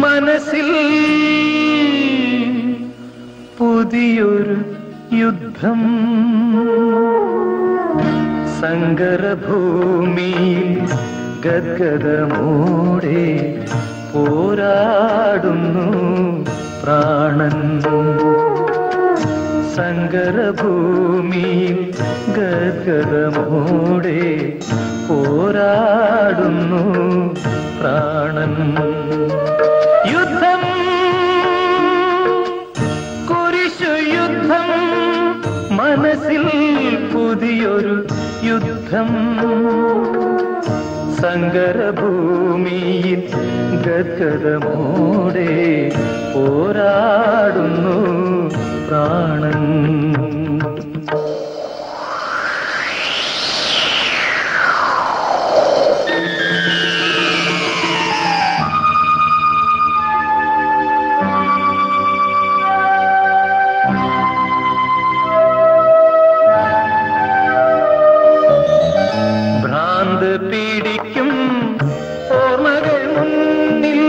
മനസ്സിൽ പുതിയൊരു യുദ്ധം സങ്കരഭൂമിയിൽ ഗദ്ഗതമോടെ പോരാടുന്നു പ്രാണൻ സങ്കരഭൂമിയിൽ ഗദ്ഗതമോടെ പോരാടുന്നു പ്രാണൻ യുദ്ധം കുരിശു യുദ്ധം മനസ്സിൽ പുതിയൊരു യുദ്ധം സങ്കരഭൂമിയിൽ ഗദ്ഗതമോടെ പോരാടുന്നു പ്രാണൻ ഭ്രാന്ത് പീഡിക്കും ഓർമ്മകൾ മുന്നിൽ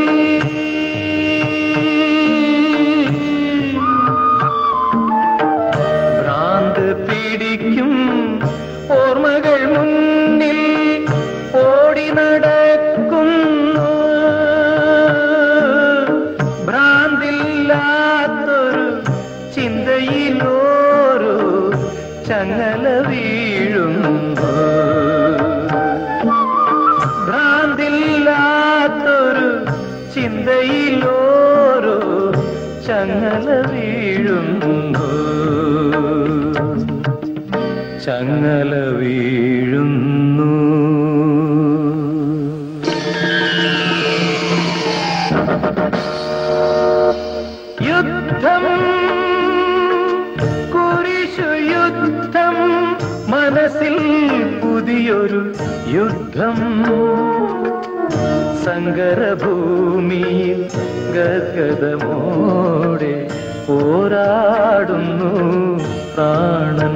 ഭ്രാന്ത് പീഡിക്കും ഓർമ്മകൾ മുന്നിൽ ഓടി നടക്കുന്നു ഭ്രാന്തില്ലാത്തൊരു ചിന്തയിലോരോ ചങ്ങല വീഴുന്നു ഭ്രാന്തില്ലാത്തൊരു ചിന്തയിലോരോ ചങ്ങല വീഴുന്നു ചങ്ങല വീഴുന്നു യുദ്ധം കുരിശു യുദ്ധം മനസ്സിൽ പുതിയൊരു യുദ്ധം സങ്കരഭൂമിയിൽ ഗദ്ഗതമോടെ പോരാടുന്നു പ്രാണൻ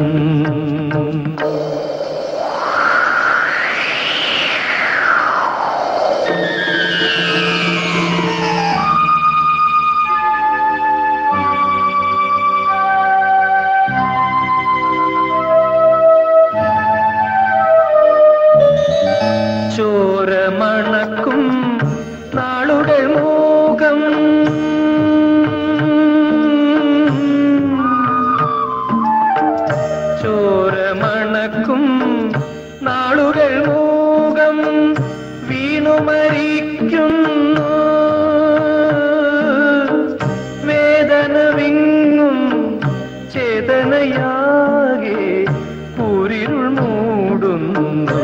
ചോരമണക്കും നാളുകൾ മൂകം ചോരമണക്കും നാളുകൾ മൂകം വീണു മരിക്കുന്നു വേദന വിങ്ങും ചേതനയാകെ കൂരിരുൾ മൂടുന്നു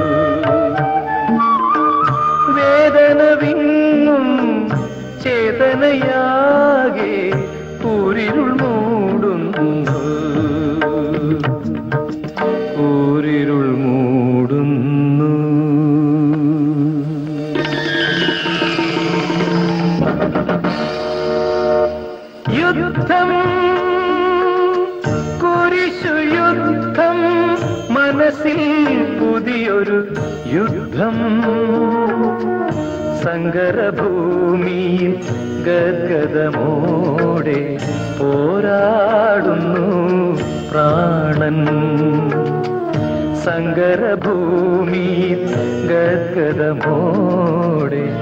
വേദന വിങ്ങും ചേതനയാകെ കൂരിരുൾ മൂടുന്നു കൂരിരുൾ മൂടുന്നു യുദ്ധം കുരിശു യുദ്ധം മനസ്സിൽ പുതിയൊരു യുദ്ധം സങ്കരഭൂമിയിൽ ഗദ്ഗതമോടെ പോരാടുന്നു പ്രാണൻ സങ്കരഭൂമിയിൽ ഗദ്ഗതമോടെ